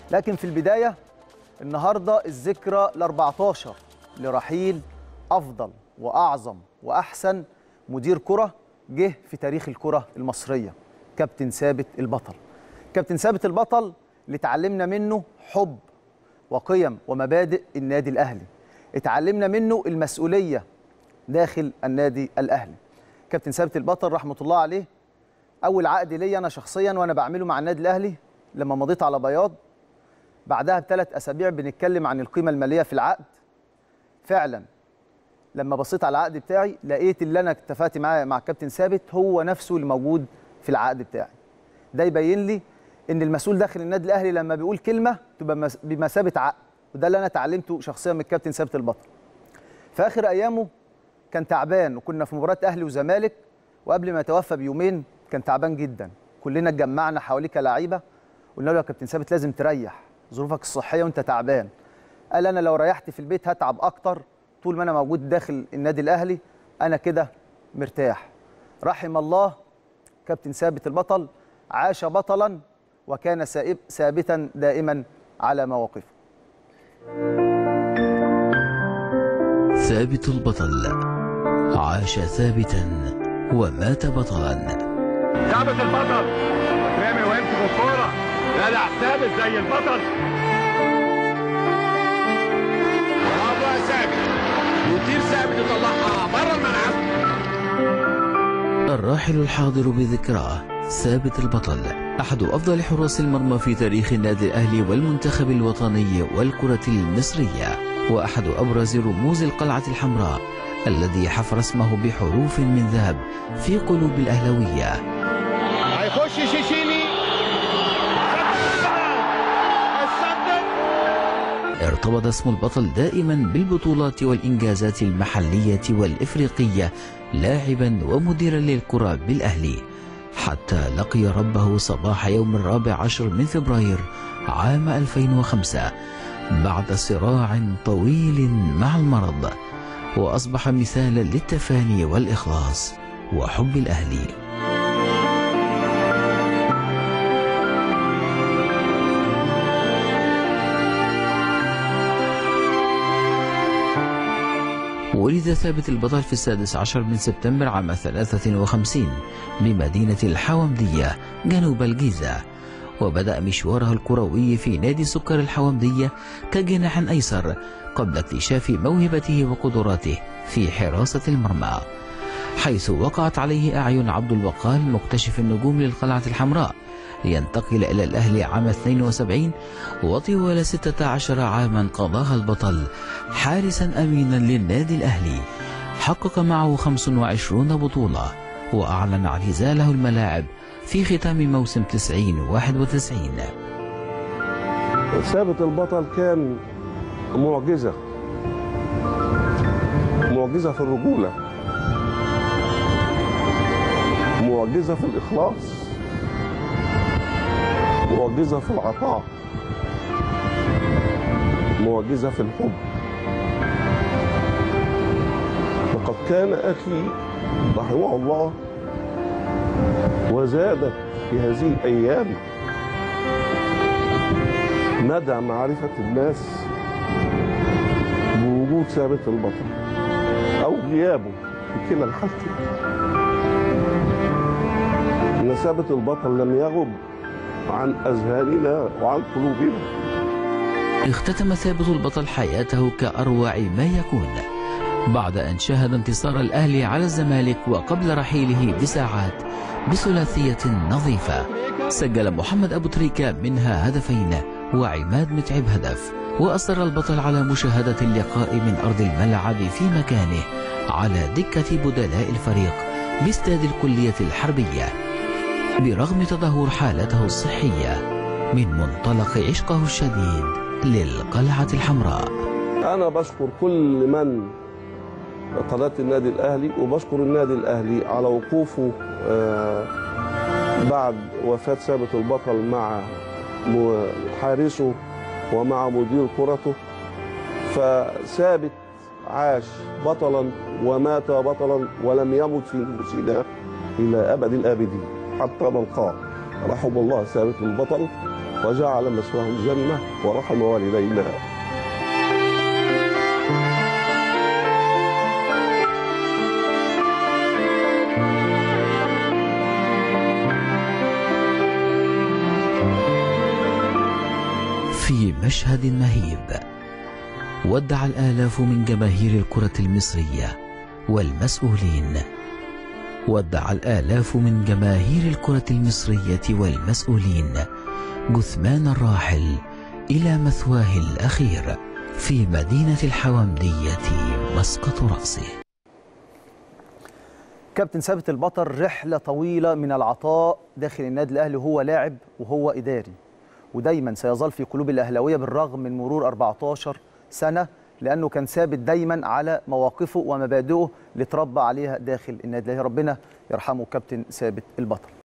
لكن في البدايه النهارده الذكرى ال 14 لرحيل افضل واعظم واحسن مدير كره جه في تاريخ الكره المصريه كابتن ثابت البطل كابتن ثابت البطل اللي اتعلمنا منه حب وقيم ومبادئ النادي الاهلي اتعلمنا منه المسؤوليه داخل النادي الاهلي كابتن ثابت البطل رحمه الله عليه اول عقد ليا انا شخصيا وانا بعمله مع النادي الاهلي لما مضيت على بياض بعدها بثلاث اسابيع بنتكلم عن القيمه الماليه في العقد فعلا لما بصيت على العقد بتاعي لقيت اللي انا اتفقت معاه مع الكابتن ثابت هو نفسه اللي موجود في العقد بتاعي ده يبين لي ان المسؤول داخل النادي الاهلي لما بيقول كلمه تبقى مس- بمثابه عقد وده اللي انا اتعلمته شخصيا من الكابتن ثابت البطل في اخر ايامه كان تعبان وكنا في مباراه اهلي وزمالك وقبل ما يتوفى بيومين كان تعبان جدا كلنا اتجمعنا حواليه كلاعيبه قلنا له يا كابتن ثابت لازم تريح ظروفك الصحيه وانت تعبان قال انا لو ريحت في البيت هتعب اكتر طول ما انا موجود داخل النادي الاهلي انا كده مرتاح رحم الله كابتن ثابت البطل عاش بطلا وكان سائب- ثابتا دائما على مواقفه ثابت البطل عاش ثابتا ومات بطلا ثابت البطل رامي ويمسك الكوره جدع ثابت زي البطل برافو يا ثابت يطير ثابت يطلعها بره الملعب الراحل الحاضر بذكراه ثابت البطل أحد أفضل حراس المرمى في تاريخ النادي الأهلي والمنتخب الوطني والكرة المصرية وأحد أبرز رموز القلعة الحمراء الذي حفر اسمه بحروف من ذهب في قلوب الأهلوية هيخش شيشيني الصدق ارتبط اسم البطل دائما بالبطولات والإنجازات المحلية والإفريقية لاعبا ومديرا للكرة بالأهلي حتى لقي ربه صباح يوم الرابع عشر من فبراير عام 2005 بعد صراع طويل مع المرض وأصبح مثالا للتفاني والإخلاص وحب الأهلي ولد ثابت البطل في السادس عشر من سبتمبر عام 53 بمدينة الحومدية جنوب الجيزة وبدأ مشواره الكروي في نادي سكر الحومدية كجناح أيسر قبل اكتشاف موهبته وقدراته في حراسة المرمى حيث وقعت عليه أعين عبد الوقال مكتشف النجوم للقلعة الحمراء لينتقل إلى الأهلي عام 72 وطوال 16 عاما قضاها البطل حارسا أمينا للنادي الأهلي حقق معه 25 بطولة وأعلن اعتزاله الملاعب في ختام موسم 90 91 ثابت البطل كان معجزة معجزة في الرجولة معجزة في الإخلاص معجزة في العطاء معجزة في الحب لقد كان أخي رحمه الله وزادت في هذه الأيام مدى معرفة الناس بوجود ثابت البطل أو غيابه في كلا الحالتين إن ثابت البطل لم يغب عن أذهاننا وعن قلوبنا اختتم ثابت البطل حياته كأروع ما يكون بعد أن شاهد انتصار الأهلي على الزمالك وقبل رحيله بساعات بثلاثية نظيفة سجل محمد أبو تريكة منها هدفين وعماد متعب هدف وأصر البطل على مشاهدة اللقاء من أرض الملعب في مكانه على دكة بدلاء الفريق باستاد الكلية الحربية برغم تدهور حالته الصحية من منطلق عشقه الشديد للقلعة الحمراء أنا بشكر كل من قناة النادي الأهلي وبشكر النادي الأهلي على وقوفه آه، بعد وفاة ثابت البطل مع م- حارسه ومع مدير كرته فثابت عاش بطلا ومات بطلا ولم يمت في نفوسنا إلى أبد الآبدين حتى نلقاه رحم الله ثابت البطل وجعل مثواه الجنة ورحم والدينا في مشهد مهيب ودع الآلاف من جماهير الكرة المصرية والمسؤولين ودع الآلاف من جماهير الكرة المصرية والمسؤولين جثمان الراحل إلى مثواه الأخير في مدينة الحومدية مسقط رأسه كابتن ثابت البطل رحلة طويلة من العطاء داخل النادي الأهلي وهو لاعب وهو إداري ودايما سيظل في قلوب الأهلاوية بالرغم من مرور 14 سنة لأنه كان ثابت دايما على مواقفه ومبادئه اللي اتربى عليها داخل النادي الأهلي ربنا يرحمه كابتن ثابت البطل